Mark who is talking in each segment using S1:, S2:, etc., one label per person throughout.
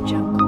S1: jungle.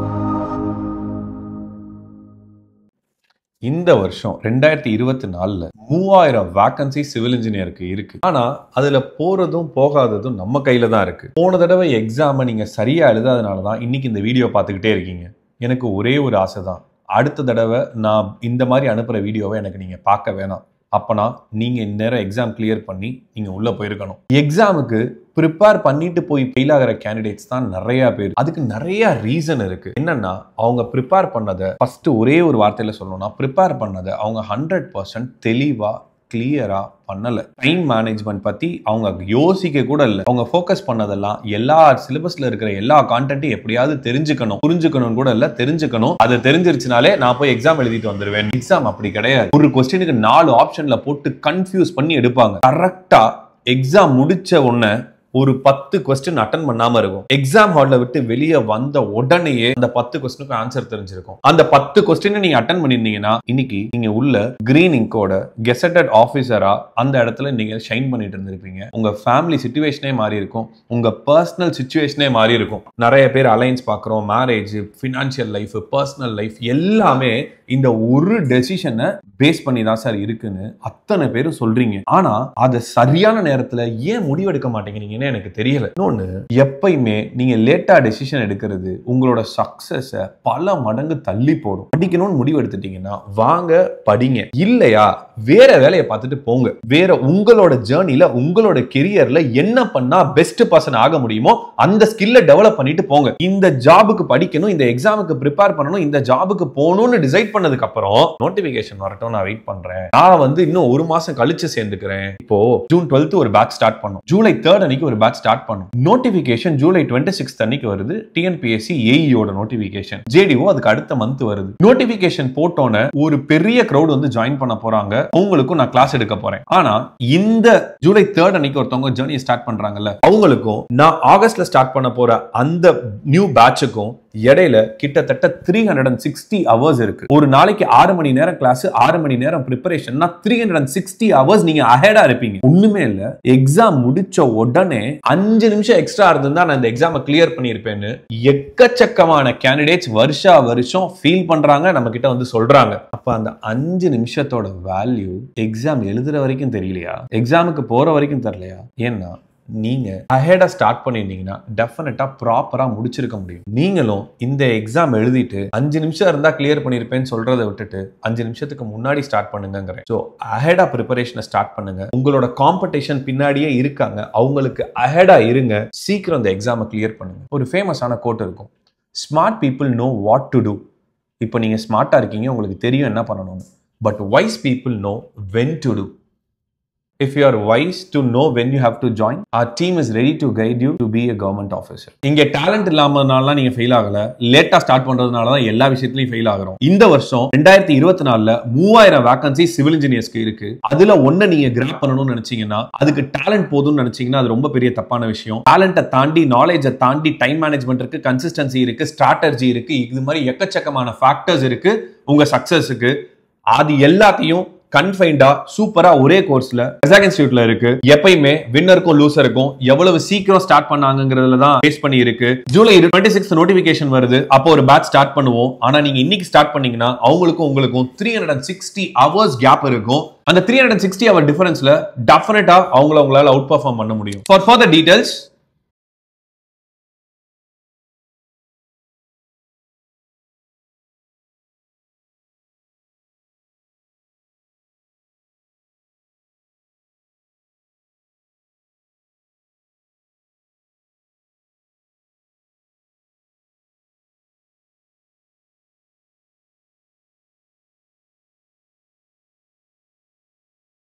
S2: இந்த வருஷம் ரெண்டாயிரத்தி இருபத்தி நாலுல மூவாயிரம் வேக்கன்சி சிவில் இன்ஜினியருக்கு இருக்கு ஆனா அதுல போறதும் போகாததும் நம்ம கையில தான் இருக்கு போன தடவை எக்ஸாமை நீங்க சரியா எழுதாதனால தான் இன்னைக்கு இந்த வீடியோ பார்த்துக்கிட்டே இருக்கீங்க எனக்கு ஒரே ஒரு ஆசை தான் அடுத்த தடவை நான் இந்த மாதிரி அனுப்புற வீடியோவை எனக்கு நீங்க பார்க்க வேணாம் அப்பனா நீங்க இந்நேரம் எக்ஸாம் கிளியர் பண்ணி நீங்க உள்ள போயிருக்கணும் எக்ஸாமுக்கு ப்ரிப்பேர் பண்ணிட்டு போய் ஃபெயில் ஆகிற கேண்டிடேட்ஸ் தான் நிறைய பேர் அதுக்கு நிறைய ரீசன் இருக்கு என்னன்னா அவங்க ப்ரிப்பேர் பண்ணதை ஃபர்ஸ்ட் ஒரே ஒரு வார்த்தையில சொல்லணும்னா ப்ரிப்பேர் பண்ணதை அவங்க ஹண்ட்ரட் பர்சன்ட் தெளிவா கிளியரா பண்ணல டைம் மேனேஜ்மெண்ட் பத்தி அவங்க யோசிக்க கூட இல்லை அவங்க ஃபோக்கஸ் பண்ணதெல்லாம் எல்லா சிலபஸ்ல இருக்கிற எல்லா கான்டென்ட்டும் எப்படியாவது தெரிஞ்சுக்கணும் புரிஞ்சுக்கணும் கூட இல்ல தெரிஞ்சுக்கணும் அது தெரிஞ்சிருச்சுனாலே நான் போய் எக்ஸாம் எழுதிட்டு வந்துருவேன் எக்ஸாம் அப்படி கிடையாது ஒரு கொஸ்டினுக்கு நாலு ஆப்ஷன்ல போட்டு கன்ஃபியூஸ் பண்ணி எடுப்பாங்க கரெக்டா எக்ஸாம் முடிச்ச உடனே ஒரு பத்து கொஸ்டின் அட்டன் பண்ணாம இருக்கும் எக்ஸாம் ஹால்ல விட்டு வெளியே வந்த உடனேயே அந்த பத்து கொஸ்டினுக்கு ஆன்சர் தெரிஞ்சிருக்கும் அந்த பத்து கொஸ்டினை நீங்க அட்டன் பண்ணிருந்தீங்கன்னா இன்னைக்கு நீங்க உள்ள கிரீன் இங்கோட கெசட்டட் ஆபீசரா அந்த இடத்துல நீங்க ஷைன் பண்ணிட்டு இருந்திருப்பீங்க உங்க ஃபேமிலி சுச்சுவேஷனே மாறி இருக்கும் உங்க பர்சனல் சுச்சுவேஷனே மாறி இருக்கும் நிறைய பேர் அலைன்ஸ் பாக்குறோம் marriage financial life personal life எல்லாமே இந்த ஒரு டெசிஷனை பேஸ் பண்ணி தான் சார் இருக்குன்னு அத்தனை பேரும் சொல்றீங்க ஆனா அதை சரியான நேரத்துல ஏன் முடிவெடுக்க மாட்டேங்கிறீங்கன்னு எனக்கு தெரியல இன்னொன்னு எப்பயுமே நீங்க லேட்டா டெசிஷன் எடுக்கிறது உங்களோட சக்சஸ பல மடங்கு தள்ளி போடும் படிக்கணும்னு முடிவு எடுத்துட்டீங்கன்னா வாங்க படிங்க இல்லையா வேற வேலையை பார்த்துட்டு போங்க வேற உங்களோட ஜேர்னில உங்களோட கெரியர்ல என்ன பண்ணா பெஸ்ட் பர்சன் ஆக முடியுமோ அந்த ஸ்கில்ல டெவலப் பண்ணிட்டு போங்க இந்த ஜாபுக்கு படிக்கணும் இந்த எக்ஸாமுக்கு ப்ரிப்பேர் பண்ணணும் இந்த ஜாபுக்கு போகணும்னு டிசைட் பண்ணதுக்கு அப்புறம் நோட்டிபிகேஷன் வரட்டும் நான் வெயிட் பண்றேன் நான் வந்து இன்னும் ஒரு மாசம் கழிச்சு சேர்ந்துக்கிறேன் இப்போ ஜூன் டுவெல்த் ஒரு பேட்ச் ஸ்டார்ட் பண்ணும் ஜூலை தேர்ட் அன்னைக்கு ஒரு பேட்ச் ஸ்டார்ட் பண்ணும் நோட்டிபிகேஷன் ஜூலை டுவெண்ட்டி சிக்ஸ்த் அன்னைக்கு வருது டிஎன்பிஎஸ்சி ஏஇயோட நோட்டிபிகேஷன் ஜேடிஓ அதுக்கு அடுத்த மந்த் வருது நோட்டிபிகேஷன் போட்டோன்னே ஒரு பெரிய crowd வந்து ஜாயின் பண்ண போறாங்க அவங்களுக்கும் நான் கிளாஸ் எடுக்க போறேன் ஆனா இந்த ஜூலை தேர்ட் அன்னைக்கு ஒருத்தவங்க ஜேர்னி ஸ்டார்ட் பண்றாங்கல்ல அவங்களுக்கும் நான் ஆகஸ்ட்ல ஸ்டார்ட் பண்ண போற அந்த நியூ பேட்சுக்கும் இடையில கிட்டத்தட்ட three hundred and sixty hours இருக்கு ஒரு நாளைக்கு ஆறு மணி நேரம் கிளாஸ் ஆறு மணி நேரம் ப்ரிப்பரேஷன்னா three hundred and sixty hours நீங்க அஹேடா இருப்பீங்க ஒண்ணுமே இல்ல எக்ஸாம் முடிச்ச உடனே அஞ்சு நிமிஷம் எக்ஸ்ட்ரா இருந்தா நான் இந்த எக்ஸாமை கிளியர் பண்ணியிருப்பேன்னு எக்கச்சக்கமான கேண்டிடேட்ஸ் வருஷா வருஷம் ஃபீல் பண்றாங்க நம்ம கிட்ட வந்து சொல்றாங்க அப்ப அந்த அஞ்சு நிமிஷத்தோட வேல்யூ எக்ஸாம் எழுதுற வரைக்கும் தெரியலையா எக்ஸாமுக்கு போற வரைக்கும் தெரியலையா ஏன்னா நீங்க அஹேடா ஸ்டார்ட் பண்ணிருந்தீங்கன்னா டெஃபினட்டா ப்ராப்பரா முடிச்சிருக்க முடியும் நீங்களும் இந்த எக்ஸாம் எழுதிட்டு அஞ்சு நிமிஷம் இருந்தா கிளியர் பண்ணிருப்பேன்னு சொல்றதை விட்டுட்டு அஞ்சு நிமிஷத்துக்கு முன்னாடி ஸ்டார்ட் பண்ணுங்கிறேன் ஸோ அஹேடா ப்ரிப்பரேஷனை ஸ்டார்ட் பண்ணுங்க உங்களோட காம்படிஷன் பின்னாடியே இருக்காங்க அவங்களுக்கு அஹேடா இருங்க சீக்கிரம் இந்த எக்ஸாமை கிளியர் பண்ணுங்க ஒரு ஃபேமஸான கோட் இருக்கும் smart people know what to do இப்போ நீங்கள் ஸ்மார்ட்டாக இருக்கீங்க உங்களுக்கு தெரியும் என்ன பண்ணணும்னு but wise people know when to do if you are wise to know when you have to join our team is ready to guide you to be a government officer இங்க talent இல்லாமனால நீங்க fail ஆகல லேட்டா start பண்றதுனால தான் எல்லா விஷயத்துலயும் fail ஆகிறோம் இந்த வருஷம் ரெண்டாயிரத்தி இருபத்தி நாலுல மூவாயிரம் வேகன்சி சிவில் இன்ஜினியர்ஸ்க்கு இருக்கு அதுல ஒன்ன நீங்க கிராப் பண்ணணும்னு நினைச்சீங்கன்னா அதுக்கு டேலண்ட் போதும்னு நினைச்சீங்கன்னா அது ரொம்ப பெரிய தப்பான விஷயம் டேலண்ட்டை தாண்டி நாலேஜை தாண்டி டைம் மேனேஜ்மெண்ட் இருக்கு கன்சிஸ்டன்சி இருக்கு ஸ்ட்ராட்டஜி இருக்கு இது மாதிரி எக்கச்சக்கமான ஃபேக்டர்ஸ் இருக்கு உங்க சக்சஸுக்கு அது எல்லாத்தையும் கன்ஃபைண்டா சூப்பரா ஒரே கோர்ஸ்ல ரெசாக் இன்ஸ்டியூட்ல இருக்கு எப்பயுமே வின்னருக்கும் லூசருக்கும் எவ்வளவு சீக்கிரம் ஸ்டார்ட் பண்ணாங்கிறதுல தான் பேஸ் பண்ணி இருக்கு ஜூலை டுவெண்ட்டி சிக்ஸ் நோட்டிபிகேஷன் வருது அப்போ ஒரு பேட்ச் ஸ்டார்ட் பண்ணுவோம் ஆனா நீங்க இன்னைக்கு ஸ்டார்ட் பண்ணீங்கன்னா அவங்களுக்கும் உங்களுக்கும் three hundred and sixty hours gap இருக்கும் அந்த த்ரீ ஹண்ட்ரட் சிக்ஸ்டி ஹவர் டிஃபரன்ஸ்ல டெஃபினட்டா அவங்கள உங்களால அவுட் பர்ஃபார்ம் பண்ண முடியும் ஃபார் ஃபர்தர் டீடைல்ஸ்